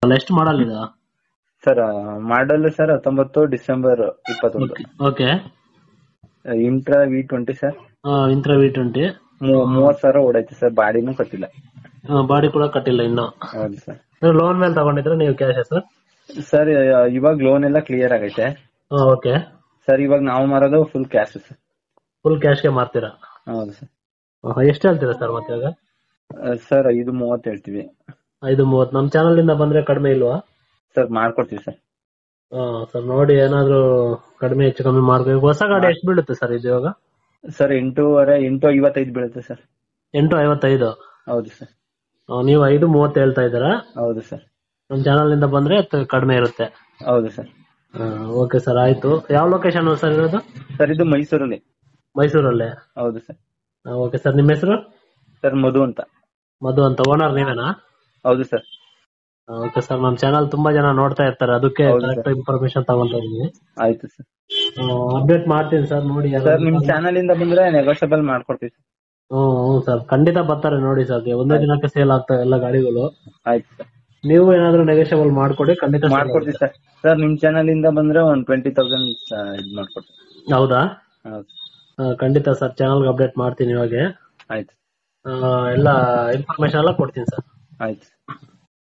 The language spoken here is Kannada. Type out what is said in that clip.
ಅಲ್ಲ ಎಷ್ಟು ಮಾಡಲ್ ಇದು ಸರ್ ಮಾಡಲ್ ಸರ್ ಹತ್ತೊಂಬತ್ತು ಡಿಸೆಂಬರ್ ಇಪ್ಪತ್ತೊಂದು okay Intra V twenty sir Intra V twenty ಮೂವತ್ ಸಾವಿರ ಓಡೈತೆ ಸರ್ ಬಾಡಿನೂ ಕಟ್ಟಿಲ್ಲ ಬಾಡಿ ಕೂಡ ಕಟ್ಟಿಲ್ಲ ಇನ್ನು ಹೌದು ಸರ್ ಲೋನ್ ಮೇಲೆ ತಗೊಂಡಿದ್ರೆ ನೀವು ಕ್ಯಾಶ್ ಸರ್ ಸರ್ ಇವಾಗ ಲೋನ್ ಎಲ್ಲ ಕ್ಲಿಯರ್ ಆಗೈತೆ ಓಕೆ ಸರ್ ಇವಾಗ ನಾವು ಮಾರೋದು ಫುಲ್ ಕ್ಯಾಶ್ ಸರ್ ಫುಲ್ ಕ್ಯಾಶ್ಗೆ ಮಾರ್ತೀರಾ ಹೌದು ಸರ್ ಎಷ್ಟು ಹೇಳ್ತೀರಾ ಸರ್ ಮತ್ತೆ ಇವಾಗ ಸರ್ ಐದು ಮೂವತ್ತು ಹೇಳ್ತೀವಿ ಐದು ಮೂವತ್ತು ನಮ್ಮ ಚಾನಲ್ ಇಂದ ಬಂದ್ರೆ ಕಡಿಮೆ ಇಲ್ವಾ ಸರ್ ಮಾಡ್ಕೊಡ್ತೀವಿ ಸರ್ ಸರ್ ನೋಡಿ ಏನಾದ್ರು ಕಡಿಮೆ ಹೆಚ್ಚು ಕಮ್ಮಿ ಮಾಡ್ಬೇಕು ಹೊಸ ಗಾಡಿ ಎಷ್ಟು ಬೀಳುತ್ತೆ ಸರ್ ಇದು ಇವಾಗ ಸರ್ ಎಂಟೂವರೆ ಎಂಟು ಐವತ್ತೈದು ಬೀಳುತ್ತೆ ಸರ್ ಎಂಟು ಐವತ್ತೈದು ಹೌದು ಸರ್ ಆ, ನೀವು ಐದು ಮೂವತ್ತು ಹೇಳ್ತಾ ಇದ್ದೀರಾ ಹೌದು ಸರ್ ನಮ್ಮ ಚಾನಲ್ ಇಂದ ಬಂದ್ರೆ ತ- ಕಡಿಮೆ ಇರುತ್ತೆ ಹೌದು ಸರ್ ಓಕೆ ಸರ್ ಆಯ್ತು ಯಾವ ಲೊಕೇಶನ್ ಸರ್ ಇರೋದು ಸರ್ ಇದು ಮೈಸೂರಲ್ಲಿ ಮೈಸೂರಲ್ಲೇ ಹೌದು ಸರ್ ಓಕೆ ಸರ್ ನಿಮ್ಮ ಹೆಸರು ಸರ್ ಮಧು ಅಂತ ಮಧು ಅಂತ ಓನರ್ ನೀವೇನಾ ಹೌದು ಸರ್ ಓಕೆ ಸರ್ ನಮ್ಮ ಚಾನಲ್ ತುಂಬಾ ಜನ ನೋಡ್ತಾ ಇರ್ತಾರೆ ಅದಕ್ಕೆ ಹೌದು ಕರೆಕ್ಟ್ ಇನ್ಫಾರ್ಮೇಶನ್ ತಗೊಂತ ಇದೀನಿ ಆಯ್ತು ಸರ್ ಅಪ್ಡೇಟ್ ಮಾಡ್ತೀನಿ ಸರ್ ನೋಡಿ ಸರ್ ನಿಮ್ ಚಾನಲ್ ಇಂದ ಬಂದ್ರೆ ನೆಗೋಷಿಯಬಲ್ ಮಾಡ್ಕೊಡ್ತೀವಿ ಸರ್ ಹ್ಮ್ ಹ್ಮ್ ಸರ್ ಖಂಡಿತ ಬರ್ತಾರೆ ನೋಡಿ ಸರ್ ಒಂದೇ ದಿನಕ್ಕೆ ಸೇಲ್ ಆಗ್ತವೆ ಎಲ್ಲ ಗಾಡಿಗಳು ಆಯ್ತು ಸರ್ ನೀವು ಏನಾದ್ರು ನೆಗೋಷಿಯಬಲ್ ಮಾಡ್ಕೊಡಿ ಖಂಡಿತ sale ಮಾಡ್ಕೊಡ್ತೀವಿ ಆಗುತ್ತೆ. ಸರ್ ಸರ್ ನಿಮ್ ಚಾನಲ್ ಇಂದ ಬಂದ್ರೆ ಒಂದ್ ಟ್ವೆಂಟಿ ತೌಸಂಡ್ ಇದ್ ಮಾಡ್ಕೊಡ್ತೀವಿ ಹೌದಾ ಹೌದು ಆ, ಖಂಡಿತ ಸರ್ ಚಾನಲ್ಗೆ ಅಪ್ಡೇಟ್ ಮಾಡ್ತೀನಿ ಇವಾಗ ಆಯ್ತು ಆ, ಎಲ್ಲ ಇನ್ಫಾರ್ಮೇಶನ್ ಎಲ್ಲ ಕೊಡ್ತೀನಿ ಸರ್ ಆಯ್ತು